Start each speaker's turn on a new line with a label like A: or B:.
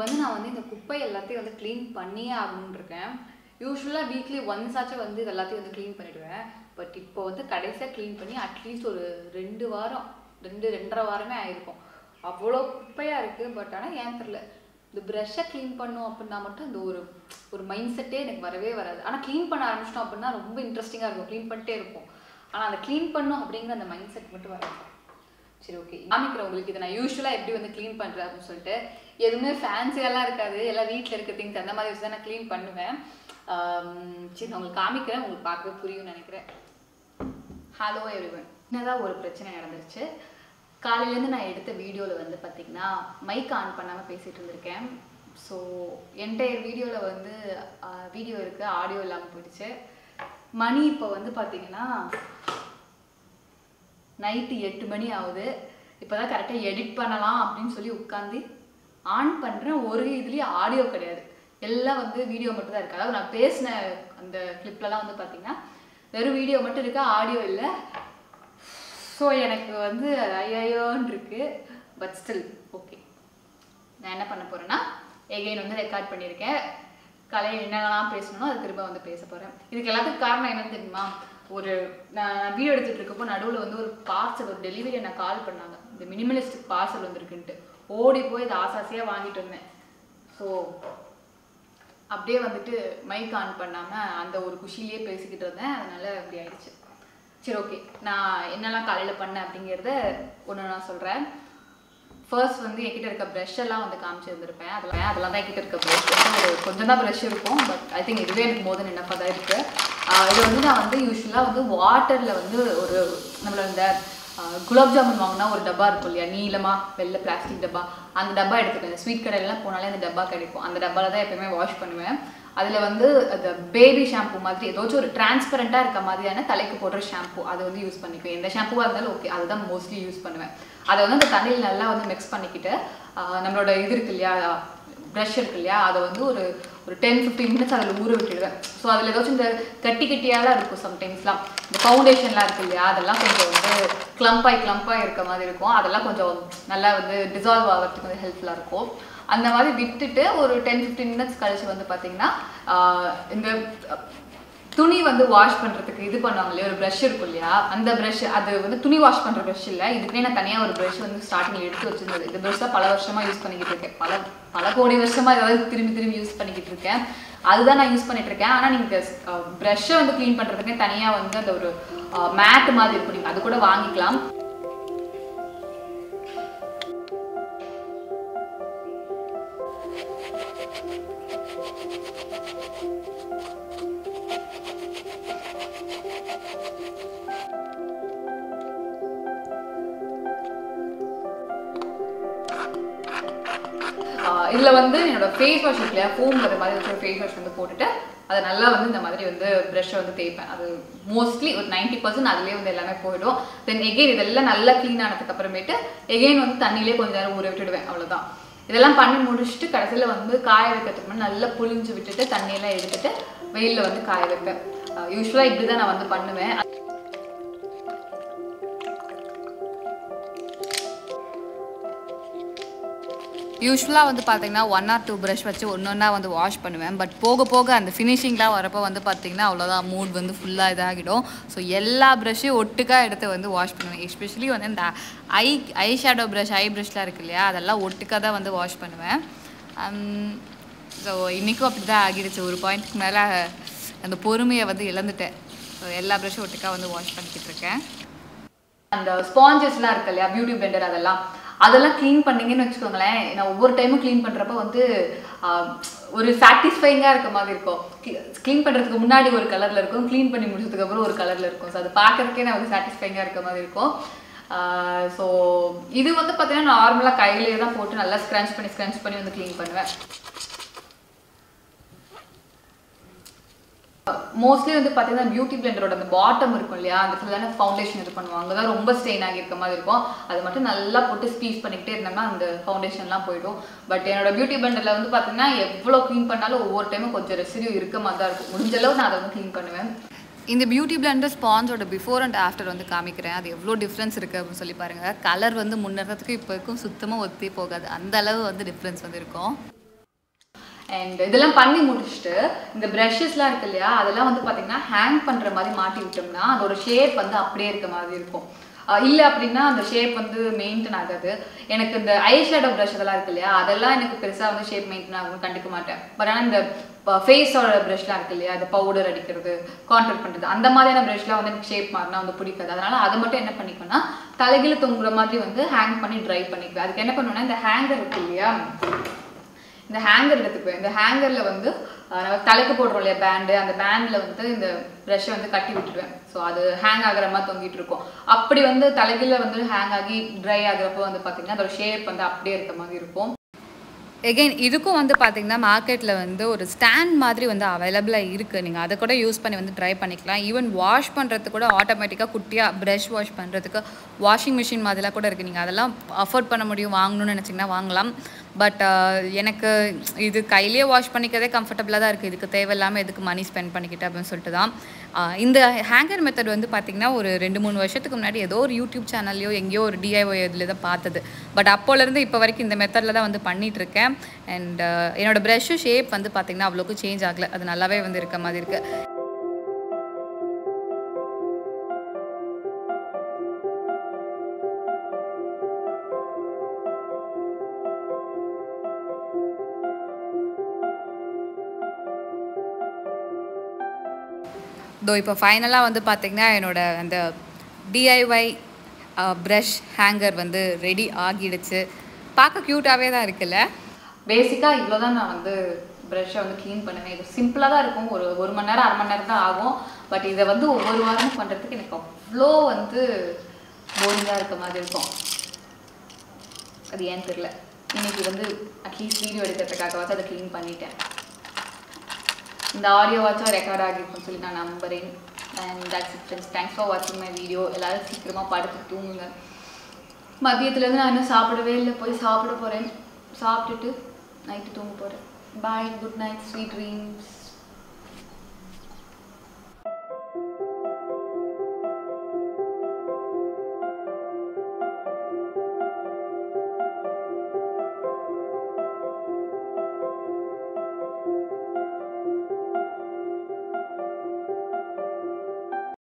A: வந்து நான் வந்து இந்த குப்பை எல்லாத்தையும் வந்து க்ளீன் பண்ணியே ஆகணும்னு இருக்கேன் யூஸ்வலாக வீக்லி ஒன்ஸ் ஆச்சும் வந்து இது எல்லாத்தையும் வந்து க்ளீன் பண்ணிடுவேன் பட் இப்போ வந்து கடைசியாக க்ளீன் பண்ணி அட்லீஸ்ட் ஒரு ரெண்டு வாரம் ரெண்டு ரெண்டரை வாரமே ஆயிருக்கும் அவ்வளோ குப்பையாக இருக்குது பட் ஆனால் ஏன் தெரில இந்த ப்ரஷ்ஷை க்ளீன் பண்ணும் அப்படின்னா மட்டும் இந்த ஒரு ஒரு மைண்ட் செட்டே எனக்கு வரவே வராது ஆனால் க்ளீன் பண்ண ஆரம்பிச்சிட்டோம் அப்படின்னா ரொம்ப இன்ட்ரெஸ்டிங்காக இருக்கும் க்ளீன் பண்ணிட்டே இருப்போம் ஆனால் அந்த க்ளீன் பண்ணும் அப்படிங்கிற அந்த மைண்ட் செட் மட்டும் வராது சரி ஓகே காமிக்கிறேன் உங்களுக்கு இதை நான் யூஸ்வலாக எப்படி வந்து க்ளீன் பண்ணுறேன் அப்படின்னு சொல்லிட்டு எதுவுமே ஃபேன்சியெல்லாம் இருக்காது எல்லாம் வீட்டில் இருக்க திங்ஸ் அந்த மாதிரி வச்சு தான் நான் க்ளீன் பண்ணுவேன் ஆம், சரி நான் உங்களுக்கு காமிக்கிறேன் உங்களுக்கு பார்க்கவே புரியும்னு நினைக்கிறேன் ஹலோ எவ்ரிவன் என்னதான் ஒரு பிரச்சனை நடந்துருச்சு காலையிலேருந்து நான் எடுத்த வீடியோவில் வந்து பார்த்தீங்கன்னா மைக் ஆன் பண்ணாமல் பேசிகிட்டு இருந்திருக்கேன் ஸோ என்டையர் வீடியோவில் வந்து வீடியோ இருக்குது ஆடியோ இல்லாமல் போயிடுச்சு மணி இப்போ வந்து பார்த்தீங்கன்னா நைட்டு எட்டு மணி ஆகுது இப்போ தான் கரெக்டாக எடிட் பண்ணலாம் அப்படின்னு சொல்லி உட்காந்து ஆன் பண்ணுறேன் ஒரு இதுலேயும் ஆடியோ கிடையாது எல்லாம் வந்து வீடியோ மட்டும் தான் இருக்குது அதாவது நான் பேசின அந்த கிளிப்லலாம் வந்து பார்த்தீங்கன்னா வெறும் வீடியோ மட்டும் இருக்கு ஆடியோ இல்லை ஸோ எனக்கு வந்து ஐயோன்னு இருக்கு பட் ஸ்டில் ஓகே நான் என்ன பண்ண போறேன்னா எகைன் வந்து ரெக்கார்ட் பண்ணியிருக்கேன் கலையில் என்னெல்லாம் பேசணுமோ அது திரும்ப வந்து பேச போகிறேன் இதுக்கு எல்லாத்துக்கும் காரணம் என்னன்னு தெரியுமா ஒரு நான் வீடியோ எடுத்துட்டு இருக்கப்போ நடுவில் வந்து ஒரு பார்சல் ஒரு டெலிவரி எனக்கு கால் பண்ணாங்க இந்த மினிமலிஸ்டிக் பார்சல் வந்திருக்குன்ட்டு ஓடி போய் இதை ஆசாசியாக வாங்கிட்டு வந்தேன் ஸோ அப்படியே வந்துட்டு மைக் ஆன் பண்ணாமல் அந்த ஒரு குஷிலேயே பேசிக்கிட்டு இருந்தேன் அதனால அப்படி ஆயிடுச்சு சரி ஓகே நான் என்னெல்லாம் காலையில் பண்ணேன் அப்படிங்கிறத ஒன்று நான் சொல்கிறேன் ஃபர்ஸ்ட் வந்து என்கிட்ட இருக்க ப்ரஷ் எல்லாம் வந்து காமிச்சிருந்திருப்பேன் அதில் அதெல்லாம் தான் என்கிட்ட இருக்க ப்ரஷ் வந்து ஒரு கொஞ்சம் தான் ப்ரஷ் இருக்கும் பட் ஐ திங்க் இதுவே எனக்கு மோதன் என்னப்பா தான் இருக்குது இது வந்து நான் வந்து யூஸ்வலாக வந்து வாட்டரில் வந்து ஒரு நம்மளோட இந்த ஆஹ், குலாப் ஜாமுன் வாங்கினா ஒரு டப்பா இருக்கும் இல்லையா நீளமாக வெள்ளை பிளாஸ்டிக் டப்பா அந்த டப்பா எடுத்துப்பேன் ஸ்வீட் கடையிலலாம் போனாலே அந்த டப்பா கிடைக்கும் அந்த டப்பாவில் தான் எப்பயுமே வாஷ் பண்ணுவேன் அதில் வந்து அந்த பேபி ஷாம்பு மாதிரி ஏதாச்சும் ஒரு டிரான்ஸ்பரண்ட்டாக இருக்க மாதிரியான தலைக்கு போடுற ஷாம்பு அதை வந்து யூஸ் பண்ணிக்குவேன் எந்த ஷாம்புவாக இருந்தாலும் ஓகே அதுதான் மோஸ்ட்லி யூஸ் பண்ணுவேன் அதை வந்து அந்த தண்ணியில் நல்லா வந்து மிக்ஸ் பண்ணிக்கிட்டு ஆஹ், நம்மளோட இது இருக்கு இல்லையா ப்ரஷ் இருக்கு இல்லையா அதை வந்து ஒரு ஒரு டென் ஃபிஃப்டீன் மினிட்ஸ் அதில் ஊற விட்டுடுவேன் ஸோ அதில் ஏதாச்சும் இந்த கட்டி கட்டியாலாம் இருக்கும் சம்டைம்ஸ்லாம் இந்த ஃபவுண்டேஷன்லாம் இருக்கு இல்லையா அதெல்லாம் கொஞ்சம் வந்து கிளம்பாய் கிளம்பாய் இருக்க மாதிரி இருக்கும் அதெல்லாம் கொஞ்சம் நல்லா வந்து டிசால்வ் ஆகிறதுக்கு வந்து ஹெல்ப்ஃபுல்லாக இருக்கும் அந்த மாதிரி விட்டுட்டு ஒரு டென் ஃபிஃப்டீன் மினிட்ஸ் கழிச்சு வந்து பார்த்தீங்கன்னா ஆஹ் இந்த துணி வந்து வாஷ் பண்ணுறதுக்கு இது பண்ணுவாங்க இல்லையா ஒரு ப்ரஷ் இருக்கும் இல்லையா அந்த ப்ரஷ் அது வந்து துணி வாஷ் பண்ணுற ப்ரஷ் இல்லை இதுக்குனே நான் தனியாக ஒரு ப்ரஷ் வந்து ஸ்டார்டிங்கில் எடுத்து வச்சிருந்தது இந்த ப்ரஷ் தான் பல வருஷமாக யூஸ் பண்ணிக்கிட்டு இருக்கேன் பல பல கோடி வருஷமாக ஏதாவது திரும்பி திரும்பி யூஸ் பண்ணிக்கிட்டு இருக்கேன் அதுதான் நான் யூஸ் பண்ணிட்டு இருக்கேன் ஆனால் நீங்கள் ப்ரஷ்ஷை வந்து க்ளீன் பண்ணுறதுக்கே தனியாக வந்து அந்த ஒரு மேட் மாதிரி இருக்கும் நீங்கள் அது கூட வாங்கிக்கலாம் ஆஹ் இதுல வந்து என்னோட ஃபேஸ் வாஷ் இருக்கு இல்லையா ஃபோம் வர மாதிரி வச்சு ஒரு ஃபேஸ் வாஷ் வந்து போட்டுட்டு அதை நல்லா வந்து இந்த மாதிரி வந்து ப்ரஷ்ஷை வந்து தேய்ப்பேன் அது மோஸ்ட்லி ஒரு நைன்டி பர்சன்ட் அதுலேயே வந்து எல்லாமே போயிடும் தென் எகெயின் இதெல்லாம் நல்லா க்ளீன் ஆனதுக்கு அப்புறமேட்டு எகெயின் வந்து தண்ணியிலே கொஞ்ச நேரம் ஊற விட்டுடுவேன் அவ்வளவுதான் இதெல்லாம் பண்ணி முடிச்சுட்டு கடைசியில் வந்து காய வைக்கிறதுக்கு முன்னாடி நல்லா புழிஞ்சு விட்டுட்டு தண்ணியெல்லாம் எடுத்துட்டு வெயிலில் வந்து காய வைப்பேன் யூஸ்வலாக இப்படி தான் நான் வந்து பண்ணுவேன் யூஸ்வலாக வந்து பார்த்தீங்கன்னா ஒன் ஆர் டூ ப்ரஷ் வச்சு ஒன்று ஒன்றா வந்து வாஷ் பண்ணுவேன் பட் போக போக அந்த ஃபினிஷிங்லாம் வரப்போ வந்து பார்த்தீங்கன்னா அவ்வளோதான் மூட் வந்து ஃபுல்லாக இதாகிடும் ஸோ எல்லா ப்ரஷ்ஷையும் ஒட்டுக்கா எடுத்து வந்து வாஷ் பண்ணுவேன் எஸ்பெஷலி வந்து இந்த ஐ ஐ ஷேடோ ப்ரஷ் ஐ ப்ரஷ்லாம் இருக்கு இல்லையா அதெல்லாம் ஒட்டுக்கா தான் வந்து வாஷ் பண்ணுவேன் ஸோ இன்றைக்கும் அப்படி தான் ஆகிடுச்சு ஒரு பாயிண்ட்டுக்கு மேலே அந்த பொறுமையை வந்து இழந்துட்டேன் ஸோ எல்லா ப்ரஷ்ஷும் ஒட்டுக்கா வந்து வாஷ் பண்ணிக்கிட்டு இருக்கேன் அந்த ஸ்பாஞ்சஸ்லாம் இருக்கு இல்லையா பியூட்டி பிளெண்டர் அதெல்லாம் அதெல்லாம் க்ளீன் பண்ணீங்கன்னு வச்சுக்கோங்களேன் நான் ஒவ்வொரு டைமும் க்ளீன் பண்ணுறப்ப வந்து ஆஹ், ஒரு சாட்டிஸ்ஃபைங்காக இருக்க மாதிரி இருக்கும் க்ளீன் பண்ணுறதுக்கு முன்னாடி ஒரு கலரில் இருக்கும் க்ளீன் பண்ணி முடிச்சதுக்கு அப்புறம் ஒரு கலரில் இருக்கும் ஸோ அது பார்க்கறதுக்கே நமக்கு சாட்டிஸ்ஃபைங்காக இருக்க மாதிரி இருக்கும் ஸோ இது வந்து பார்த்தீங்கன்னா நார்மலாக கையிலேயே தான் போட்டு நல்லா ஸ்க்ரன்ச் பண்ணி ஸ்க்ரன்ச் பண்ணி வந்து க்ளீன் பண்ணுவேன் மோஸ்ட்லி வந்து பார்த்தீங்கன்னா பியூட்டி பிளெண்டரோட அந்த பாட்டம் இருக்கும் இல்லையா அந்த இடத்துல தானே ஃபவுண்டேஷன் இது பண்ணுவாங்க அங்கே தான் ரொம்ப ஸ்ட்ரெயின் ஆகியிருக்க மாதிரி இருக்கும் அது மட்டும் நல்லா போட்டு ஸ்பீஸ் பண்ணிக்கிட்டே இருந்தோம்னா அந்த ஃபவுண்டேஷன்லாம் போயிடும் பட் என்னோட பியூட்டி பிளெண்டரில் வந்து பார்த்தீங்கன்னா எவ்வளோ க்ளீன் பண்ணாலும் ஒவ்வொரு டைமும் கொஞ்சம் ரெசிடியூ இருக்க மாதிரி தான் இருக்கும் முடிஞ்ச அளவு நான் அதை வந்து க்ளீன் பண்ணுவேன் இந்த பியூட்டி பிளெண்டர் ஸ்பான்ஸோட பிஃபோர் அண்ட் ஆஃப்டர் வந்து காமிக்கிறேன் அது எவ்வளோ டிஃப்ரென்ஸ் இருக்குது அப்படின்னு சொல்லி பாருங்கள் கலர் வந்து முன்னேறதுக்கு இப்போ இருக்கும் சுத்தமாக ஒத்தே போகாது அந்த அளவு வந்து டிஃப்ரென்ஸ் வந்து இருக்கும் அண்ட் இதெல்லாம் பண்ணி முடிச்சுட்டு இந்த ப்ரஷஸ்லாம் இருக்கு இல்லையா அதெல்லாம் வந்து பார்த்தீங்கன்னா ஹேங் பண்ணுற மாதிரி மாட்டி விட்டோம்னா அதோட ஷேப் வந்து அப்படியே இருக்க மாதிரி இருக்கும் அஹ் இல்லை அப்படின்னா அந்த ஷேப் வந்து மெயின்டைன் ஆகாது எனக்கு இந்த ஐ ஷேடோ ப்ரஷ் அதெல்லாம் இருக்கு இல்லையா அதெல்லாம் எனக்கு பெருசாக வந்து ஷேப் மெயின்டைன் ஆகும் கண்டுக்க மாட்டேன் பட் ஆனால் இந்த ஃபேஸோட ப்ரஷ்லாம் இருக்கு இல்லையா அது பவுடர் அடிக்கிறது கான்ட்ராக்ட் பண்ணுறது அந்த மாதிரியான ப்ரஷ்லாம் வந்து எனக்கு ஷேப் மாறினா வந்து பிடிக்காது அதனால அதை மட்டும் என்ன பண்ணிப்பேன்னா தலைகீழ தொங்குற மாதிரி வந்து ஹேங் பண்ணி ட்ரை பண்ணிக்குவேன் அதுக்கு என்ன பண்ணுவேன்னா இந்த ஹேங்கர் இருக்கு இல்லையா இந்த ஹேங்கர் எடுத்துக்குவேன் இந்த ஹேங்கரில் வந்து அஹ், நம்ம தலைக்கு போடுறோம் இல்லையா பேண்டு அந்த பேண்டில் வந்து இந்த ப்ரஷ்ஷை வந்து கட்டி விட்டுருவேன் ஸோ அது ஹேங் ஆகுற மாதிரி தொங்கிட்டு இருக்கும் அப்படி வந்து தலைகீழ வந்து ஹேங் ஆகி ட்ரை ஆகுறப்போ வந்து பார்த்தீங்கன்னா அதோட ஷேப் வந்து அப்படியே இருக்க மாதிரி இருக்கும்
B: எகைன் இதுக்கும் வந்து பார்த்தீங்கன்னா மார்க்கெட்டில் வந்து ஒரு ஸ்டாண்ட் மாதிரி வந்து அவைலபிளாக இருக்குது நீங்கள் அதை கூட யூஸ் பண்ணி வந்து ட்ரை பண்ணிக்கலாம் ஈவன் வாஷ் பண்ணுறதுக்கு கூட ஆட்டோமேட்டிக்காக குட்டியாக ப்ரஷ் வாஷ் பண்ணுறதுக்கு வாஷிங் மிஷின் மாதிரிலாம் கூட இருக்குது நீங்கள் அதெல்லாம் அஃபோர்ட் பண்ண முடியும் வாங்கணும்னு நினச்சிங்கன்னா வாங்கலாம் பட் எனக்கு இது கையிலேயே வாஷ் பண்ணிக்கிறதே கம்ஃபர்டபுளாக தான் இருக்குது இதுக்கு தேவையில்லாமல் எதுக்கு மணி ஸ்பெண்ட் பண்ணிக்கிட்டு அப்படின்னு சொல்லிட்டு தான் ஆஹ் இந்த ஹேங்கர் மெத்தட் வந்து பார்த்திங்கன்னா ஒரு ரெண்டு மூணு வருஷத்துக்கு முன்னாடி ஏதோ ஒரு யூடியூப் சேனல்லையோ எங்கேயோ ஒரு டிஐஒய் இதில் தான் பார்த்தது பட் அப்போலேருந்து இப்போ வரைக்கும் இந்த மெத்தடில் தான் வந்து பண்ணிட்டு இருக்கேன் அண்ட் என்னோட ப்ரஷ்ஷு ஷேப் வந்து பார்த்திங்கன்னா அவ்வளோக்கு சேஞ்ச் ஆகலை அது நல்லாவே வந்து இருக்க மாதிரி இருக்குது தோ இப்போ ஃபைனலாக வந்து பார்த்திங்கன்னா என்னோட அந்த டிஐஒய் ப்ரஷ் ஹேங்கர் வந்து ரெடி ஆகிடுச்சு பார்க்க க்யூட்டாகவே தான் இருக்குல்ல
A: பேசிக்காக இவ்வளோ தான் நான் வந்து ப்ரஷ்ஷை வந்து க்ளீன் பண்ணுவேன் இது சிம்பிளாக தான் இருக்கும் ஒரு ஒரு மணி நேரம் அரை மணி நேரம் தான் ஆகும் பட் இதை வந்து ஒவ்வொரு வாரமும் பண்ணுறதுக்கு எனக்கு அவ்வளோ வந்து போரிங்காக இருக்க மாதிரி இருக்கும் அது ஏன்னு தெரில இன்னைக்கு வந்து அட்லீஸ்ட் வீடியோ எடுக்கிறதுக்காகவாச்சும் அதை க்ளீன் பண்ணிட்டேன் இந்த ஆடியோவாச்சும் ரெக்கார்ட் ஆகிருக்கும்னு சொல்லி நான் நம்புறேன் and that's it friends thanks for வாட்சிங் மை வீடியோ எல்லாரும் சீக்கிரமாக படுத்து தூங்குங்க மதியத்துலேருந்து நான் இன்னும் சாப்பிடவே இல்லை போய் சாப்பிட போகிறேன் சாப்பிட்டுட்டு நைட்டு தூங்க போகிறேன் bye good night sweet dreams